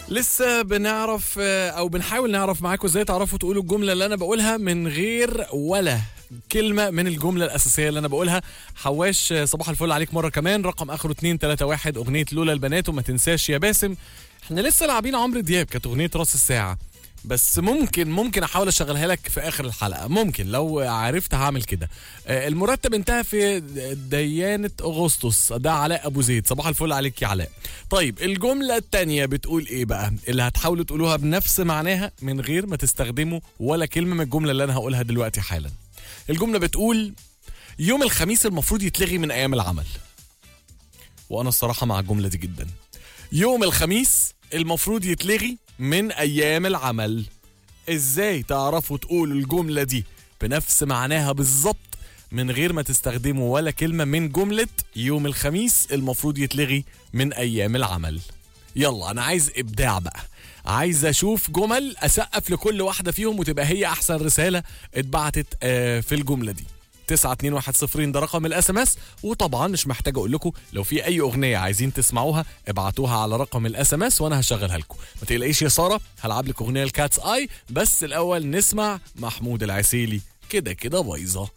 لسه بنعرف آه، او بنحاول نعرف معاكم ازاي تعرفوا تقولوا الجمله اللي انا بقولها من غير ولا كلمه من الجمله الاساسيه اللي انا بقولها حواش آه، صباح الفل عليك مره كمان رقم اخره 231 اغنيه لولا البنات وما تنساش يا باسم احنا لسه لاعبين عمرو دياب كانت اغنيه راس الساعه بس ممكن ممكن احاول اشغلها لك في اخر الحلقه ممكن لو عرفت هعمل كده آه، المرتب انتهى في ديانه اغسطس ده علاء ابو زيد صباح الفل عليك يا علاء طيب الجمله الثانيه بتقول ايه بقى اللي هتحاولوا تقولوها بنفس معناها من غير ما تستخدموا ولا كلمه من الجمله اللي انا هقولها دلوقتي حالا الجمله بتقول يوم الخميس المفروض يتلغي من ايام العمل وانا الصراحه مع الجمله دي جدا يوم الخميس المفروض يتلغي من ايام العمل ازاي تعرفوا تقولوا الجمله دي بنفس معناها بالظبط من غير ما تستخدموا ولا كلمه من جمله يوم الخميس المفروض يتلغي من ايام العمل يلا انا عايز ابداع بقى عايز اشوف جمل اسقف لكل واحده فيهم وتبقى هي احسن رساله اتبعتت آه، في الجمله دي 92110 ده رقم الاس ام اس وطبعا مش محتاج اقول لكم لو في اي اغنيه عايزين تسمعوها ابعتوها على رقم الاس ام اس وانا هشغلها لكم ما تقلقيش يا ساره هلعب لك اغنيه الكاتس اي بس الاول نسمع محمود العسيلي كده كده بايظه